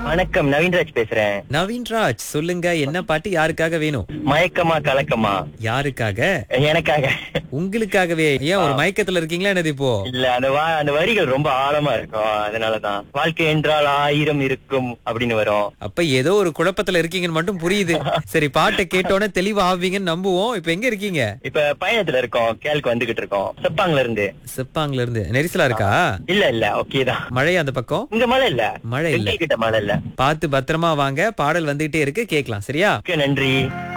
வணக்கம் நவீன்ராஜ் பேசுறேன் நவீன்ராஜ் சொல்லுங்க என்ன பாட்டு யாருக்காக வேணும் மயக்கமா கலக்கமா யாருக்காக எனக்காக உங்களுக்காகவே ஏன் ஒரு மயக்கத்துல இருக்கீங்களா என்னது இப்போ இல்ல அந்த வா அந்த வரிகள் ரொம்ப ஆழமா இருக்கும் அதனாலதான் வாழ்க்கை என்றால் ஆயிரம் இருக்கும் அப்படின்னு வரும் அப்ப ஏதோ ஒரு குழப்பத்துல இருக்கீங்கன்னு மட்டும் புரியுது சரி பாட்டை கேட்டோன்னே தெளிவா ஆவீங்கன்னு நம்புவோம் இப்ப எங்க இருக்கீங்க இப்ப பயணத்துல இருக்கோம் கேளுக்கு வந்துகிட்டு இருக்கோம் செப்பாங்கல இருந்து செப்பாங்கல இருந்து நெரிசலா இருக்கா இல்ல இல்ல ஓகே தான் மழை அந்த பக்கம் இங்க மழை இல்ல மழை இல்ல கிட்ட மழை இல்ல பார்த்து பத்திரமா வாங்க பாடல் வந்துகிட்டே இருக்கு கேக்கலாம் சரியா ஓகே நன்றி